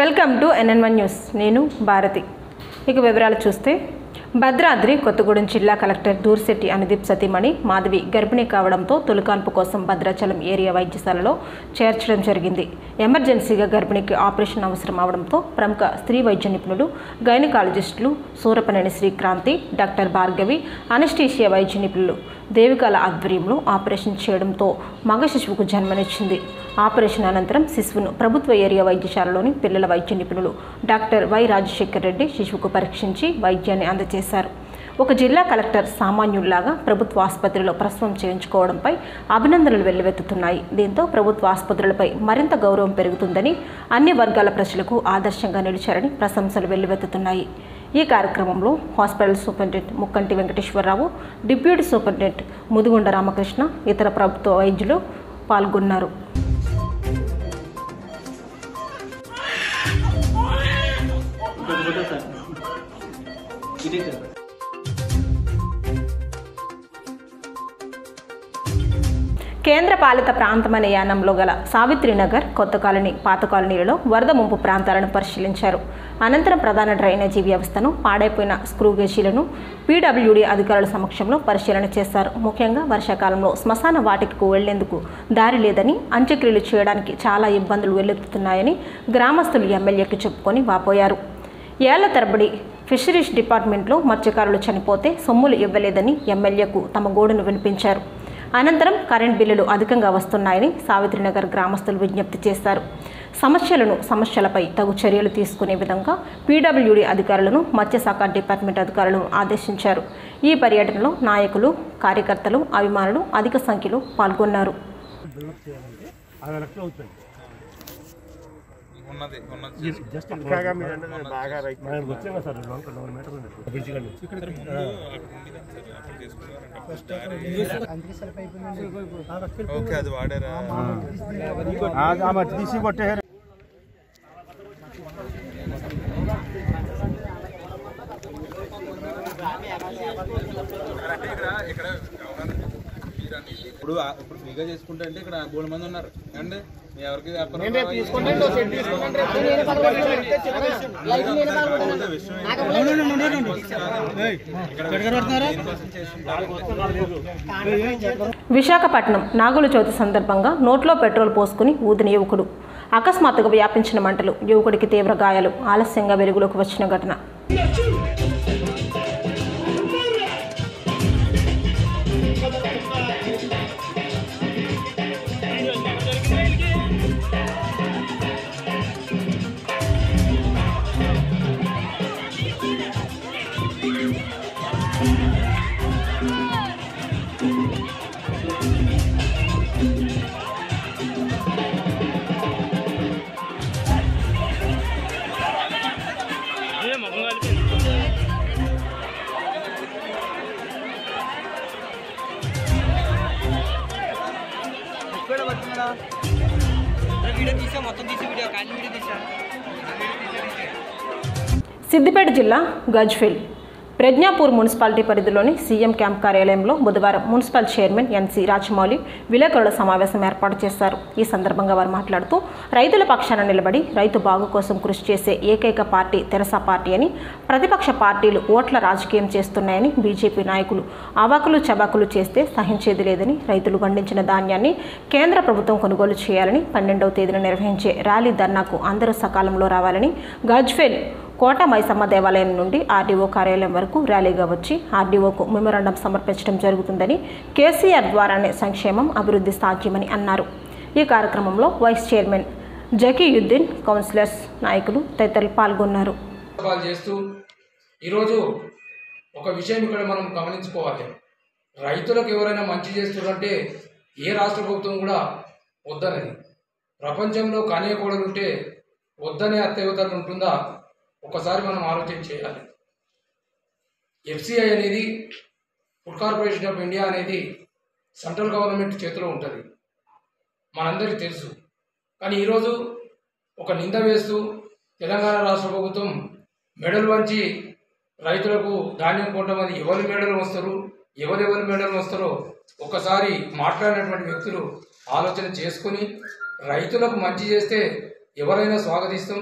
Welcome to NN one news నేను భారతి ఇక వివరాలు చూస్తే భద్రాద్రి కొత్తగూడెం జిల్లా కలెక్టర్ దూర్శెట్టి అనుదీప్ సతీమణి మాధవి గర్భిణీ కావడంతో తొలికాన్పు కోసం భద్రాచలం ఏరియా వైద్యశాలలో చేర్చడం జరిగింది ఎమర్జెన్సీగా గర్భిణికి ఆపరేషన్ అవసరం అవడంతో ప్రముఖ స్త్రీ వైద్య నిపుణులు గైనకాలజిస్టులు సూరపనేని శ్రీక్రాంతి డాక్టర్ భార్గవి అనస్టీషియా వైద్య నిపుణులు దేవికాల ఆధ్వర్యంలో ఆపరేషన్ చేయడంతో మగ శిశువుకు జన్మనిచ్చింది ఆపరేషన్ అనంతరం శిశువును ప్రభుత్వ ఏరియా వైద్యశాలలోని పిల్లల వైద్య నిపుణులు డాక్టర్ వై రాజశేఖర్ రెడ్డి శిశువుకు పరీక్షించి వైద్యాన్ని అందజేశారు ఒక జిల్లా కలెక్టర్ సామాన్యుల్లాగా ప్రభుత్వ ఆసుపత్రిలో ప్రసవం చేయించుకోవడంపై అభినందనలు వెల్లువెత్తుతున్నాయి దీంతో ప్రభుత్వ ఆసుపత్రులపై మరింత గౌరవం పెరుగుతుందని అన్ని వర్గాల ప్రజలకు ఆదర్శంగా నిలిచారని ప్రశంసలు వెల్లువెత్తుతున్నాయి ఈ కార్యక్రమంలో hospital superintendent Mukkanti Venkateswararao deputy superintendent Mudigonda Ramakrishna ఇతర ప్రభుత్వ వైద్యులు పాల్గొన్నారు ఇంకొక ఫోటో సార్ ఇదే సార్ కేంద్ర పాలిత ప్రాంతమైన యానంలో గల సావిత్రినగర్ కొత్త కాలనీ పాత కాలనీలలో వరద ముంపు ప్రాంతాలను పరిశీలించారు అనంతరం ప్రధాన డ్రైనేజీ వ్యవస్థను పాడైపోయిన స్క్రూ గేజీలను పీడబ్ల్యూడీ అధికారుల సమక్షంలో పరిశీలన చేశారు ముఖ్యంగా వర్షాకాలంలో శ్మశాన వాటికకు వెళ్లేందుకు దారి లేదని అంత్యక్రియలు చేయడానికి చాలా ఇబ్బందులు వెల్లుతున్నాయని గ్రామస్తులు ఎమ్మెల్యేకి చెప్పుకొని వాపోయారు ఏళ్ల తరబడి ఫిషరీస్ డిపార్ట్మెంట్లో మత్స్యకారులు చనిపోతే సొమ్ములు ఇవ్వలేదని ఎమ్మెల్యేకు తమ గోడును వినిపించారు అనంతరం కరెంట్ బిల్లులు అధికంగా వస్తున్నాయని సావిత్రినగర్ గ్రామస్తులు విజ్ఞప్తి చేశారు సమస్యలను సమస్యలపై తగు చర్యలు తీసుకునే విధంగా పీడబ్ల్యూడీ అధికారులను మత్స్యశాఖ డిపార్ట్మెంట్ అధికారులను ఆదేశించారు ఈ పర్యటనలో నాయకులు కార్యకర్తలు అభిమానులు అధిక సంఖ్యలో పాల్గొన్నారు అరవై లక్షలు అవుతుంది ఉన్నది ఉన్నది జస్ట్ బాగా మీరు అంటే బాగా రైట్ మనం వచ్చాం కదా సార్ రెండు వందల నలభై మీటర్లు ఉంది బ్రిడ్జ్ కానీ ఓకే అది వాడారా మట్టి తీసి కొట్టేసారు ఇక్కడ ఇప్పుడు ఆ- ఇప్పుడు ఫ్రీగా చేసుకుంటే అంటే ఇక్కడ మూడు మంది ఉన్నారు అండి మీ ఎవరికి చెప్పరు విశాఖపట్నం నాగుల చవితి సందర్భంగా నోట్లో పెట్రోల్ పోసుకుని ఊదిన యువకుడు అకస్మాత్తుగా వ్యాపించిన మంటలు యువకుడికి తీవ్ర గాయాలు ఆలస్యంగా వెలుగులోకి వచ్చిన ఘటన వీడియో తీసా మొత్తం తీసి వీడియో కానీ వీడియో తీసా సిద్దిపేట జిల్లా గజ్ఫిల్ ప్రజ్ఞాపూర్ మున్సిపాలిటీ పరిధిలోని సీఎం క్యాంప్ కార్యాలయంలో బుధవారం మున్సిపల్ చైర్మన్ ఎన్సీ రాజమౌళి విలేకరుల సమావేశం ఏర్పాటు చేశారు ఈ సందర్భంగా వారు మాట్లాడుతూ రైతుల పక్షాన నిలబడి రైతు బాగు కోసం కృషి చేసే ఏకైక పార్టీ తెరసా పార్టీ అని ప్రతిపక్ష పార్టీలు ఓట్ల రాజకీయం చేస్తున్నాయని బీజేపీ నాయకులు అవాకులు చబాకులు చేస్తే సహించేది లేదని రైతులు పండించిన ధాన్యాన్ని కేంద్ర ప్రభుత్వం కొనుగోలు చేయాలని పన్నెండవ తేదీన నిర్వహించే ర్యాలీ ధర్నాకు అందరూ సకాలంలో రావాలని గజ్ఫెల్ కోట మైసమ్మ దేవాలయం నుండి ఆర్డీఓ కార్యాలయం వరకు ర్యాలీగా వచ్చి ఆర్డీఓకు మెమోరాండం సమర్పించడం జరుగుతుందని కేసీఆర్ ద్వారానే సంక్షేమం అభివృద్ధి సాధ్యమని అన్నారు ఈ కార్యక్రమంలో వైస్ చైర్మన్ జకీయుద్దీన్ కౌన్సిలర్స్ నాయకులు తదితరులు పాల్గొన్నారు సవాల్ చేస్తూ ఈరోజు ఒక విషయం ఇక్కడ మనం గమనించుకోవాలి రైతులకు ఎవరైనా మంచి చేస్తున్నారంటే ఏ రాష్ట్ర ప్రభుత్వం కూడా వద్దనది ప్రపంచంలో కనేకోడలు ఉంటే వద్దనే అత్యవతలు ఉంటుందా ఒకసారి మనం ఆలోచన చేయాలి ఎఫ్సిఐ అనేది ఫుడ్ కార్పొరేషన్ ఆఫ్ ఇండియా అనేది సెంట్రల్ గవర్నమెంట్ చేతిలో ఉంటుంది మనందరికీ తెలుసు కానీ ఈరోజు ఒక నింద వేస్తూ తెలంగాణ రాష్ట్ర ప్రభుత్వం మెడలు వంచి రైతులకు ధాన్యం కొంటమంది ఎవరి మెడలు వస్తారు ఎవరెవరి మెడలు వస్తారో ఒక్కసారి మాట్లాడినటువంటి వ్యక్తులు ఆలోచన చేసుకుని రైతులకు మంచి చేస్తే ఎవరైనా స్వాగతిస్తాం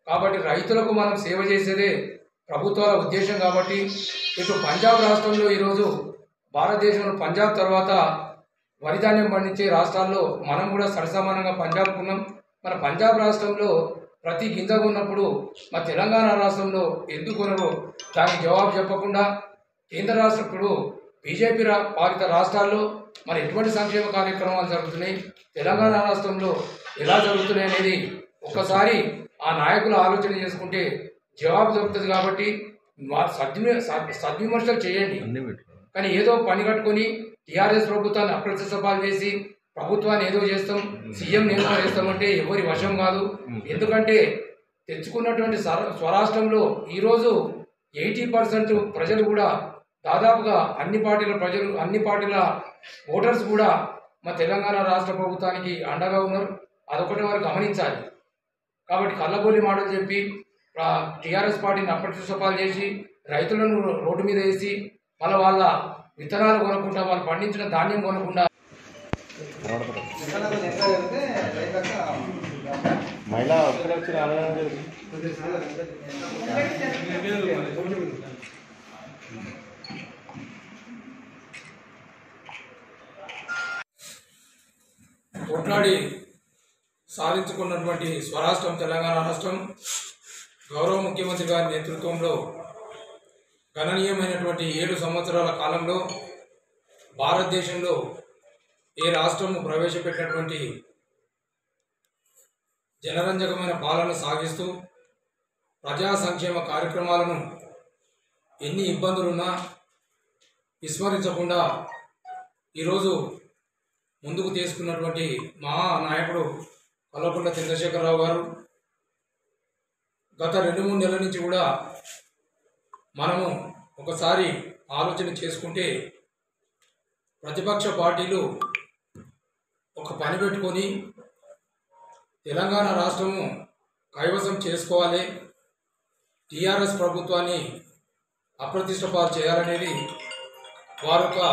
కాబట్టి రైతులకు మనం సేవ చేసేదే ప్రభుత్వాల ఉద్దేశం కాబట్టి ఇటు పంజాబ్ రాష్ట్రంలో ఈరోజు భారతదేశంలో పంజాబ్ తర్వాత వరి ధాన్యం పండించే రాష్ట్రాల్లో మనం కూడా సరిసమానంగా పంజాబ్కు ఉన్నాం మన పంజాబ్ రాష్ట్రంలో ప్రతి గింజ ఉన్నప్పుడు మన తెలంగాణ రాష్ట్రంలో ఎందుకు కొనరో దానికి జవాబు చెప్పకుండా కేంద్ర రాష్ట్ర ఇప్పుడు బీజేపీ రా పాలిత రాష్ట్రాల్లో మరి ఎటువంటి సంక్షేమ కార్యక్రమాలు జరుగుతున్నాయి తెలంగాణ రాష్ట్రంలో ఎలా జరుగుతున్నాయి అనేది ఒక్కసారి ఆ నాయకులు ఆలోచన చేసుకుంటే జవాబు దొరుకుతుంది కాబట్టి వా- సద్విమ సద్- సద్విమర్శలు చేయండి కానీ ఏదో పని కట్టుకొని టీఆర్ఎస్ ప్రభుత్వాన్ని అప్రతిష్టపాలు చేసి ప్రభుత్వాన్ని ఏదో చేస్తాం సీఎం ఏదో చేస్తామంటే ఎవరి వశం కాదు ఎందుకంటే తెచ్చుకున్నటువంటి స్వర- స్వరాష్ట్రంలో ఈరోజు ఎయిటీ పర్సెంట్ ప్రజలు కూడా దాదాపుగా అన్ని పార్టీల ప్రజలు అన్ని పార్టీల ఓటర్స్ కూడా మా తెలంగాణ రాష్ట్ర ప్రభుత్వానికి అండగా ఉన్నారు అదొకటి వారు గమనించాలి కాబట్టి కళ్ళబొల్లి మాటలు చెప్పి టీఆర్ఎస్ పార్టీని అప్రతిష్టపాలు చేసి రైతులను రోడ్డు మీద వేసి మళ్ళీ వాళ్ళ విత్తనాలు కొనకుండా వాళ్ళు పండించిన ధాన్యం కొనకుండా మహిళ ఒక్కడే వచ్చి రాలేదు కొట్లాడి సాధించుకున్నటువంటి స్వరాష్ట్రం తెలంగాణ రాష్ట్రం గౌరవ ముఖ్యమంత్రి గారి నేతృత్వంలో గణనీయమైనటువంటి ఏడు సంవత్సరాల కాలంలో భారతదేశంలో ఏ రాష్ట్రము ప్రవేశపెట్టినటువంటి జనరంజకమైన పాలన సాగిస్తూ ప్రజా సంక్షేమ కార్యక్రమాలను ఎన్ని ఇబ్బందులున్నా విస్మరించకుండా ఈరోజు ముందుకు తీసుకున్నటువంటి మహా నాయకుడు కల్వకుంట్ల చంద్రశేఖరరావు గారు గత రెండు మూడు నెలల నుంచి కూడా మనము ఒకసారి ఆలోచన చేసుకుంటే ప్రతిపక్ష పార్టీలు ఒక పని పెట్టుకొని తెలంగాణ రాష్ట్రము కైవసం చేసుకోవాలి టీఆర్ఎస్ ప్రభుత్వాన్ని అప్రతిష్టపాలు చేయాలనేది వారు ఒక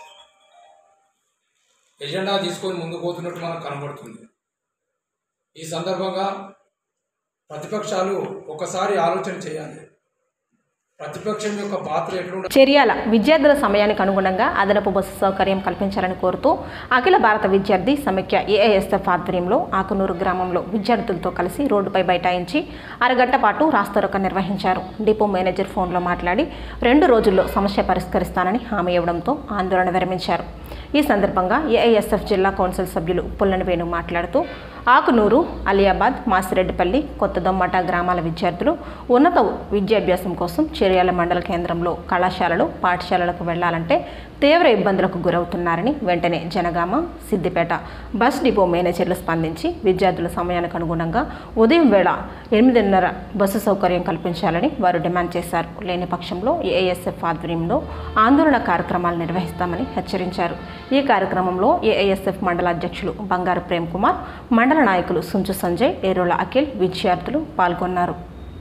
ఎజెండా తీసుకొని ముందుకు పోతున్నట్టు మనకు కనబడుతుంది ఈ సందర్భంగా ప్రతిపక్షాలు ఒకసారి ఆలోచన చేయాలి ప్రతిపక్షం యొక్క పాత్ర ఎట్లుండాలి చర్యాల విద్యార్థుల సమయానికి అనుగుణంగా అదనపు బస్సు సౌకర్యం కల్పించాలని కోరుతూ అఖిల భారత విద్యార్థి సమైక్య ఏఐఎస్ఎఫ్ ఆధ్వర్యంలో ఆకునూరు గ్రామంలో విద్యార్థులతో కలిసి రోడ్డుపై బైఠాయించి అరగంట పాటు రాస్తారోక నిర్వహించారు డిపో మేనేజర్ ఫోన్లో మాట్లాడి రెండు రోజుల్లో సమస్య పరిష్కరిస్తానని హామీ ఇవ్వడంతో ఆందోళన విరమించారు ఈ సందర్భంగా ఏఐఎస్ఎఫ్ జిల్లా కౌన్సిల్ సభ్యులు పుల్లని వేణు మాట్లాడుతూ ఆకునూరు అలియాబాద్ మాసిరెడ్డిపల్లి కొత్తదొమ్మట గ్రామాల విద్యార్థులు ఉన్నత విద్యాభ్యాసం కోసం చేర్యాల మండల కేంద్రంలో కళాశాలలు పాఠశాలలకు వెళ్లాలంటే తీవ్ర ఇబ్బందులకు గురవుతున్నారని వెంటనే జనగామ సిద్దిపేట బస్ డిపో మేనేజర్లు స్పందించి విద్యార్థుల సమయానికి అనుగుణంగా ఉదయం వేళ ఎనిమిదిన్నర బస్సు సౌకర్యం కల్పించాలని వారు డిమాండ్ చేశారు లేని పక్షంలో ఏఐఎస్ఎఫ్ ఆధ్వర్యంలో ఆందోళన కార్యక్రమాలు నిర్వహిస్తామని హెచ్చరించారు ఈ కార్యక్రమంలో ఏఐఎస్ఎఫ్ మండల అధ్యక్షులు బంగారు ప్రేమ్ కుమార్ మండల నాయకులు సుంచు సంజయ్ ఏరోల అఖిల్ విద్యార్థులు పాల్గొన్నారు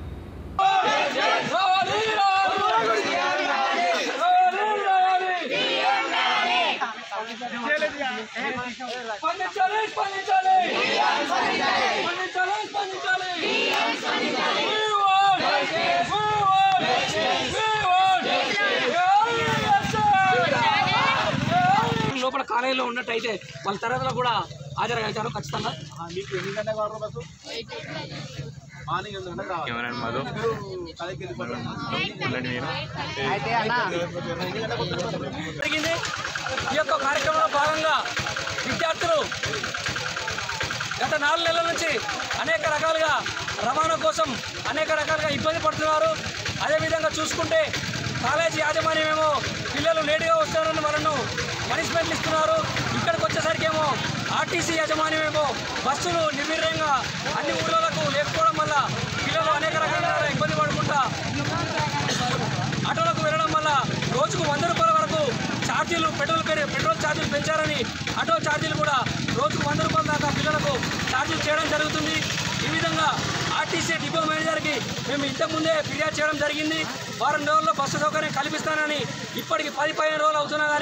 స్పందించాలి స్పందించాలి స్పందించాలి స్పందించాలి లోపల కాలేజీలో ఉన్నట్టయితే వాళ్ళ తరగతిలో కూడా హాజరవుతారు ఖచ్చితంగా మీకు ఎన్ని గంటలకు కావాలి బస్సు మార్నింగ్ ఎనిమిది గంటలకు రావాలి కెమెరా మధు కాలేజీకి వెళ్ళిపోతాం పుల్లని వేణు జరిగింది ఈ యొక్క కార్యక్రమంలో భాగంగా విద్యార్థులు గత నాలుగు నెలల నుంచి అనేక రకాలుగా రవాణా కోసం అనేక రకాలుగా ఇబ్బంది పడుతున్నారు అదేవిధంగా చూసుకుంటే కాలేజీ యాజమాన్యం ఏమో పిల్లలు లేటుగా వస్తారని వాళ్ళను పనిష్మెంట్లు ఇస్తున్నారు ఇక్కడికి వచ్చేసరికి ఏమో ఆర్టీసీ యాజమాన్యం ఏమో బస్సులు నిర్వీర్యంగా అన్ని ఊళ్ళకు లేకపోవడం వల్ల పిల్లలు అనేక రకాలుగా ఇబ్బంది పడుకుంటా ఆటోలకు వెళ్ళడం వల్ల రోజుకు వంద రూపాయల వరకు ఛార్జీలు పెట్రోల్ పెరి పెట్రోల్ ఛార్జీలు పెంచారని ఆటో ఛార్జీలు కూడా రోజుకు వంద రూపాయల దాకా పిల్లలకు ఛార్జీలు చేయడం జరుగుతుంది ఈ విధంగా ఆర్టీసీ డిపో మేనేజర్కి మేము ఇంతకుముందే ఫిర్యాదు చేయడం జరిగింది వారం రోజుల్లో బస్సు సౌకర్యం కల్పిస్తానని ఇప్పటికి పది పదిహేను రోజులు అవుతున్నా కానీ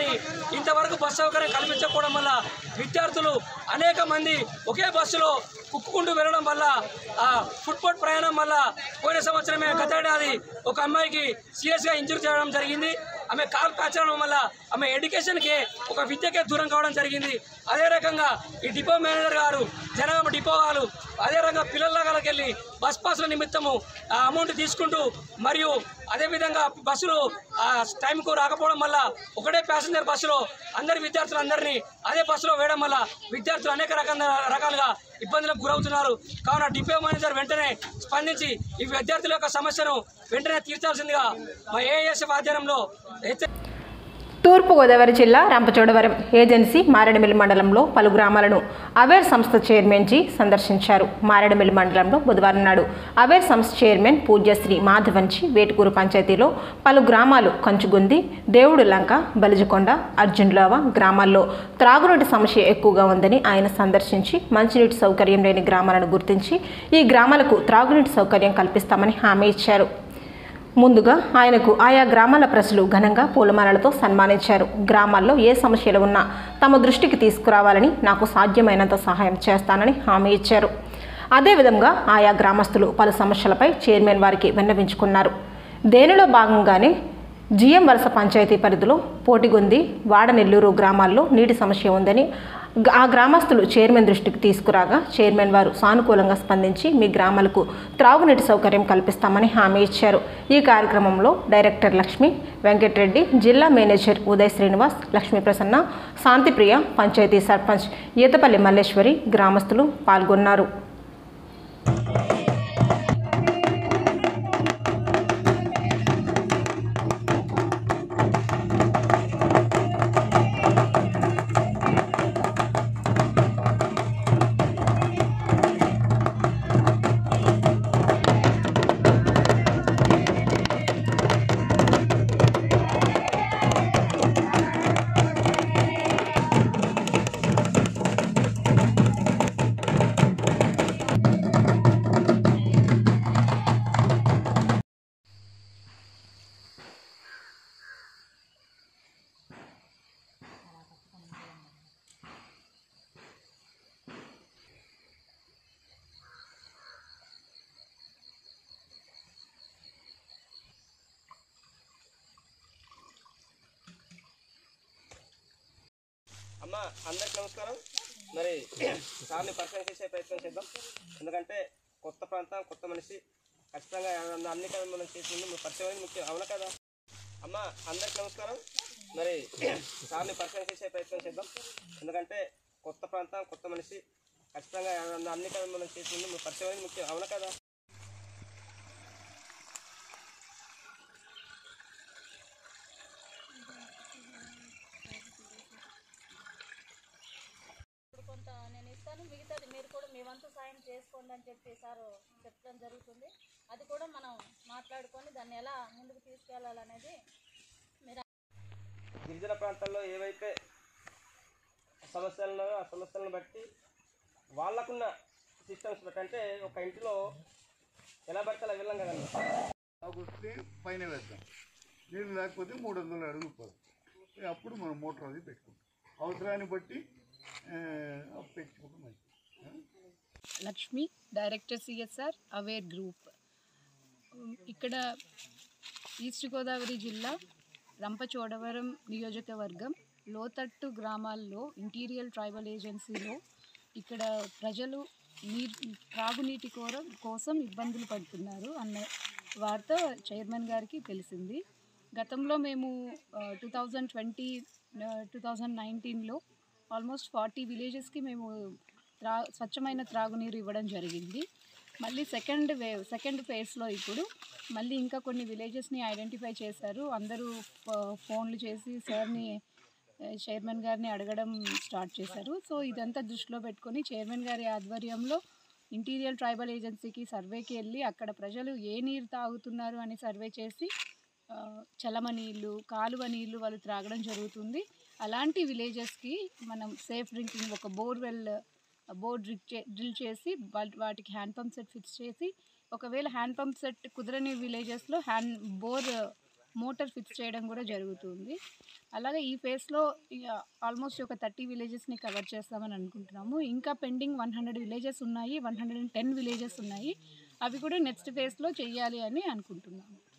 ఇంతవరకు బస్సు సౌకర్యం కల్పించకపోవడం వల్ల విద్యార్థులు అనేక మంది ఒకే బస్సులో కుక్కుకుంటూ వెళ్ళడం వల్ల ఆ ఫుట్పాత్ ప్రయాణం వల్ల పోయిన సంవత్సరమే గత ఏడాది ఒక అమ్మాయికి సీరియస్గా ఇంజూరీ చేయడం జరిగింది ఆమె కాలు కాచడం వల్ల ఆమె ఎడ్యుకేషన్కి ఒక విద్యకే దూరం కావడం జరిగింది అదే రకంగా ఈ డిపో మేనేజర్ గారు జనగామ డిపో గారు అదే రకంగా పిల్లల దగ్గరికి వెళ్ళి బస్ పాసుల నిమిత్తము ఆ అమౌంట్ తీసుకుంటూ మరియు అదేవిధంగా బస్సులు ఆ టైంకు రాకపోవడం వల్ల ఒకటే ప్యాసింజర్ బస్సులో అందరి విద్యార్థులందరినీ అదే బస్సులో వేయడం వల్ల విద్యార్థులు అనేక రకాల రకాలుగా ఇబ్బందులకు గురవుతున్నారు కావున డిపో మేనేజర్ వెంటనే స్పందించి ఈ విద్యార్థుల యొక్క సమస్యను వెంటనే తీర్చాల్సిందిగా మా ఏఎస్ఎఫ్ ఆధ్వర్యంలో హెచ్చ తూర్పుగోదావరి జిల్లా రంపచోడవరం ఏజెన్సీ మారేడుమిల్లి మండలంలో పలు గ్రామాలను అవేర్ సంస్థ చైర్మన్ జీ సందర్శించారు మారేడుమిల్లి మండలంలో బుధవారం నాడు అవేర్ సంస్థ చైర్మన్ పూజ్యశ్రీ మాధవంచి వేటుకూరు పంచాయతీలో పలు గ్రామాలు కంచుగుంది దేవుడు లంక బలిజకొండ అర్జున్లావ గ్రామాల్లో త్రాగునీటి సమస్య ఎక్కువగా ఉందని ఆయన సందర్శించి మంచినీటి సౌకర్యం లేని గ్రామాలను గుర్తించి ఈ గ్రామాలకు త్రాగునీటి సౌకర్యం కల్పిస్తామని హామీ ఇచ్చారు ముందుగా ఆయనకు ఆయా గ్రామాల ప్రజలు ఘనంగా పూలమాలలతో సన్మానించారు గ్రామాల్లో ఏ సమస్యలు ఉన్నా తమ దృష్టికి తీసుకురావాలని నాకు సాధ్యమైనంత సహాయం చేస్తానని హామీ ఇచ్చారు అదేవిధంగా ఆయా గ్రామస్తులు పలు సమస్యలపై చైర్మన్ వారికి విన్నవించుకున్నారు దేనిలో భాగంగానే జిఎం వలస పంచాయతీ పరిధిలో పోటిగొంది వాడనెల్లూరు గ్రామాల్లో నీటి సమస్య ఉందని గ- ఆ గ్రామస్తులు చైర్మన్ దృష్టికి తీసుకురాగా చైర్మన్ వారు సానుకూలంగా స్పందించి మీ గ్రామాలకు త్రాగునీటి సౌకర్యం కల్పిస్తామని హామీ ఇచ్చారు ఈ కార్యక్రమంలో డైరెక్టర్ లక్ష్మి వెంకటరెడ్డి జిల్లా మేనేజర్ ఉదయ్ శ్రీనివాస్ లక్ష్మీ ప్రసన్న శాంతిప్రియ పంచాయతీ సర్పంచ్ ఈతపల్లి మల్లేశ్వరి గ్రామస్తులు పాల్గొన్నారు అమ్మ అందరికి నమస్కారం మరి సార్ని పరిచయం చేసే ప్రయత్నం చేద్దాం ఎందుకంటే కొత్త ప్రాంతం కొత్త మనిషి ఖచ్చితంగా అన్ని- అన్ని కదా మనం చేసి ముందు పరిచయం అనేది ముఖ్యం అవునా కదా అమ్మ అందరికి నమస్కారం మరి సార్ని పరిచయం చేసే ప్రయత్నం చేద్దాం ఎందుకంటే కొత్త ప్రాంతం కొత్త మనిషి ఖచ్చితంగా అన్ని- అన్ని కదా మనం చేసి ముందు పరిచయం అనేది ముఖ్యం అవునా కదా ఇప్పుడు కొంత నేను ఇస్తాను మిగతాది మీరు కూడా మీ వంతు సాయం చేసుకోండి అని చెప్పి సార్ చెప్పడం జరుగుతుంది అది కూడా మనం మాట్లాడుకొని దాన్ని ఎలా ముందుకు తీసుకెళ్ళాలనేది మీరు గిరిజన ప్రాంతాల్లో ఏవైతే సమస్యలు ఉన్నాయో ఆ సమస్యలను బట్టి వాళ్ళకున్న సిస్టమ్స్ బట్టి అంటే ఒక ఇంటిలో ఎలా పడితే అలా వెళ్ళాం కదండి వస్తే పైన వేద్దాం నీళ్ళు లేకపోతే మూడు వందల అడుగులు పోదు అప్పుడు మనం మోటార్ అది పెట్టుకుంటాం అవసరాన్ని బట్టి ఆ, పెట్టుకుంటాం మంచిది ఆ? Lakshmi director CSR aware group um, ఇక్కడ ఈస్ట్ గోదావరి జిల్లా రంపచోడవరం నియోజకవర్గం లోతట్టు గ్రామాల్లో ఇంటీరియల్ ట్రైబల్ ఏజెన్సీలో ఇక్కడ ప్రజలు నీర్ త్రాగునీటి కోర కోసం ఇబ్బందులు పడుతున్నారు అన్న వార్త చైర్మన్ గారికి తెలిసింది గతంలో మేము two thousand twenty two thousand నైన్టీన్లో ఆల్మోస్ట్ ఫార్టీ విలేజెస్కి మేము త్రా స్వచ్ఛమైన త్రాగునీరు ఇవ్వడం జరిగింది మళ్ళీ సెకండ్ వేవ్ సెకండ్ ఫేజ్లో ఇప్పుడు మళ్ళీ ఇంకా కొన్ని విలేజెస్ని ఐడెంటిఫై చేశారు అందరూ ఫ- ఫోన్లు చేసి సార్ని చైర్మన్ గారిని అడగడం స్టార్ట్ చేశారు సో ఇదంతా దృష్టిలో పెట్టుకొని చైర్మన్ గారి ఆధ్వర్యంలో ఇంటీరియల్ ట్రైబల్ ఏజెన్సీకి సర్వేకి వెళ్ళి అక్కడ ప్రజలు ఏ నీరు తాగుతున్నారు అని సర్వే చేసి ఆ, చలమ నీళ్ళు కాలువ నీళ్ళు వాళ్ళు త్రాగడం జరుగుతుంది అలాంటి విలేజెస్కి మనం సేఫ్ డ్రింకింగ్ ఒక బోర్వెల్ బోర్ డ్రిల్ చే డ్రిల్ చేసి వాటి- వాటికి హ్యాండ్ పంప్ సెట్ ఫిక్స్ చేసి ఒకవేళ హ్యాండ్ పంప్ సెట్ కుదరని విలేజెస్లో హ్యాండ్ బోర్ మోటార్ ఫిక్స్ చేయడం కూడా జరుగుతుంది అలాగే ఈ ఫేస్లో ఆల్మోస్ట్ ఒక థర్టీ విలేజెస్ని కవర్ చేస్తామని అనుకుంటున్నాము ఇంకా పెండింగ్ వన్ హండ్రెడ్ విలేజెస్ ఉన్నాయి one hundred and ten villages ఉన్నాయి అవి కూడా నెక్స్ట్ ఫేస్లో చెయ్యాలి అని అనుకుంటున్నాము